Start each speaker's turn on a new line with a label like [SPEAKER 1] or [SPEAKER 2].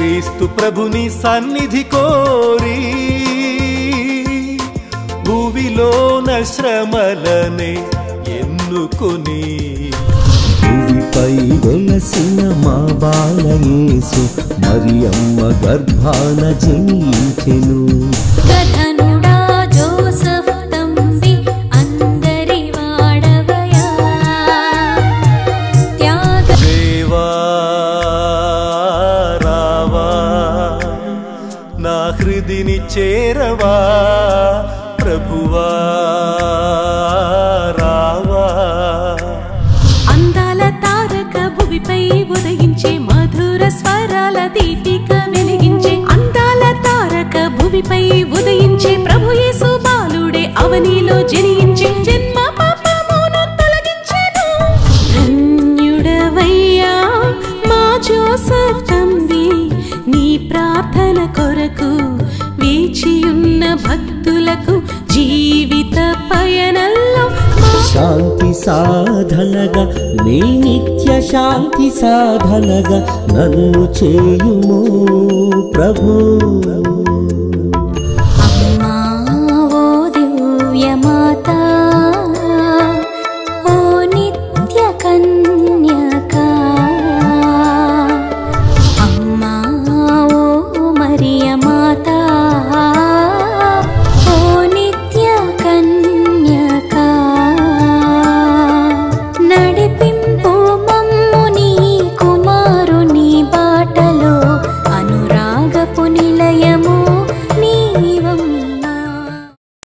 [SPEAKER 1] క్రీస్తు ప్రభుని సన్నిధి కోరి భూవిలోన శ్రమలనే ఎన్నుకొని
[SPEAKER 2] భూమిపై వెలసిన మా బాలయేసు మరియమ్మ గర్భాన జనించెను
[SPEAKER 3] కథనుడా జోసఫ్ తంబి అందరి వాడవయా త్యాగ
[SPEAKER 1] దేవా రావా నా హృదిని చేరవా ప్రభువా రావా
[SPEAKER 3] అందాల తారక భువిపై ఉదయించే మధుర స్వరాల దీపిక వెలిగించే అందాల తారక భువిపై ఉదయించే ప్రభు యేసు బాలుడే అవనిలో జనించే జన్మ పాపమును తొలగించెను ధన్యుడవయ్యా మా జోసఫ్ తంబి నీ ప్రార్థన కొరకు వేచియున్న భక్తులకు జీవిత పయనంలో మా
[SPEAKER 2] శాంతి సాధనగా నీ నిత్య శాంతి సాధనగా నన్ను చేయుము ప్రభు